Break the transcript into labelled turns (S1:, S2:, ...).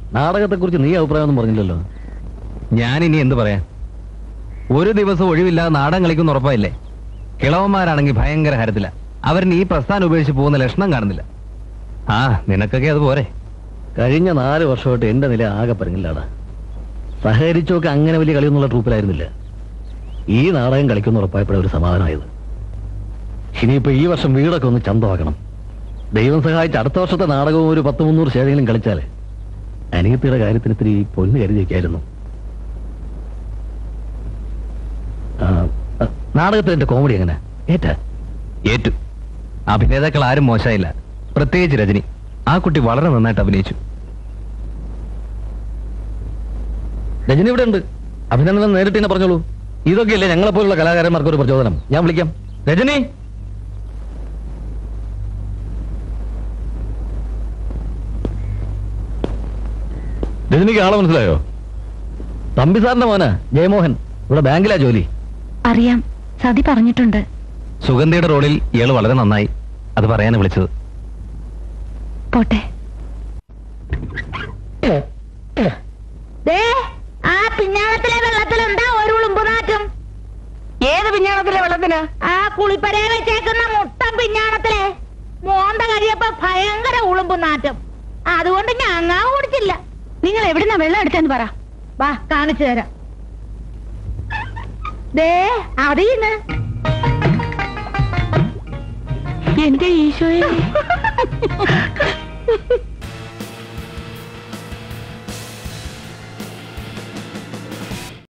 S1: നാടകത്തെ കുറിച്ച് നീ അഭിപ്രായമൊന്നും പറഞ്ഞില്ലല്ലോ
S2: ഞാൻ ഇനി എന്ത് പറയാൻ ഒരു ദിവസം ഒഴിവില്ലാതെ നാടൻ കളിക്കുന്ന ഉറപ്പായില്ലേ കിളവന്മാരാണെങ്കിൽ ഭയങ്കര ഹരത്തില അവരിന് ഈ പ്രസ്ഥാനം ഉപേക്ഷിച്ച് പോകുന്ന ലക്ഷണം കാണുന്നില്ല ആ നിനക്കൊക്കെ അത് പോരെ
S1: കഴിഞ്ഞ നാല് വർഷമായിട്ട് എന്റെ നില ആകെ പറഞ്ഞില്ലാടാ സഹകരിച്ചൊക്കെ അങ്ങനെ വലിയ കളിയൊന്നുള്ള ട്രൂപ്പിലായിരുന്നില്ല ഈ നാടകം കളിക്കുന്ന ഉറപ്പായപ്പോഴേ ഒരു സമാധാനമായത് ഇനിയിപ്പോ ഈ വർഷം വീടൊക്കെ ഒന്ന് ചന്തമാക്കണം ദൈവം സഹായിച്ച് അടുത്ത വർഷത്തെ നാടകവും ഒരു പത്ത് മുന്നൂറ് ശേഷെങ്കിലും കളിച്ചാലേ അനിയത്തിയുടെ കാര്യത്തിന് ഇത്തിരി പൊന്ന് കരുതി വയ്ക്കായിരുന്നു ആ, ആ, നാടകത്തിൽ എന്റെ കോമഡി എങ്ങനെ ഏറ്റാ
S2: ഏറ്റു അഭിനേതാക്കൾ ആരും മോശമായില്ല പ്രത്യേകിച്ച് രജനി ആ കുട്ടി വളരെ നന്നായിട്ട് അഭിനയിച്ചു
S1: രജനി ഇവിടെ ഉണ്ട് അഭിനന്ദനം നേരിട്ട് തന്നെ പറഞ്ഞോളൂ ഇതൊക്കെയല്ലേ ഞങ്ങളെ പോലുള്ള കലാകാരന്മാർക്ക് ഒരു പ്രചോദനം ഞാൻ വിളിക്കാം രജനി രജനിക്ക് ആളെ മനസ്സിലായോ തമ്പി സാറിന്റെ മോനാ ജയമോഹൻ ഇവിടെ ബാങ്കിലാ ജോലി
S3: അറിയാം സതി പറഞ്ഞിട്ടുണ്ട്
S2: സുഗന്ധിയുടെ റോളിൽ ഇയാള് വളരെ നന്നായി അത് പറയാനാണ് വിളിച്ചത്
S3: പോട്ടെ
S4: ദേ ആ പിഞ്ഞാണത്തിലെ വെള്ളത്തിൽ എന്താ ഒരു ഉളുമ്പുനാറ്റം
S5: ഏത് പിഞ്ഞാണത്തിലെ വെള്ളത്തിന്
S4: ആ കുളിപ്പരയെ വെച്ചേക്കുന്ന മുട്ടം പിഞ്ഞാണത്തിലെ മോന്ത കഴിയപ്പോ ഭയങ്കര ഉളുമ്പുനാറ്റം അതുകൊണ്ട് ഞങ്ങാ കുടിച്ചില്ല
S3: നിങ്ങൾ എവിടുന്ന വെള്ളം എടുത്തെന്ന് പറ
S4: വാ കാണിച്ചു തരാം ദേ അതിന്ന്
S3: എന്റെ ഈശോയെ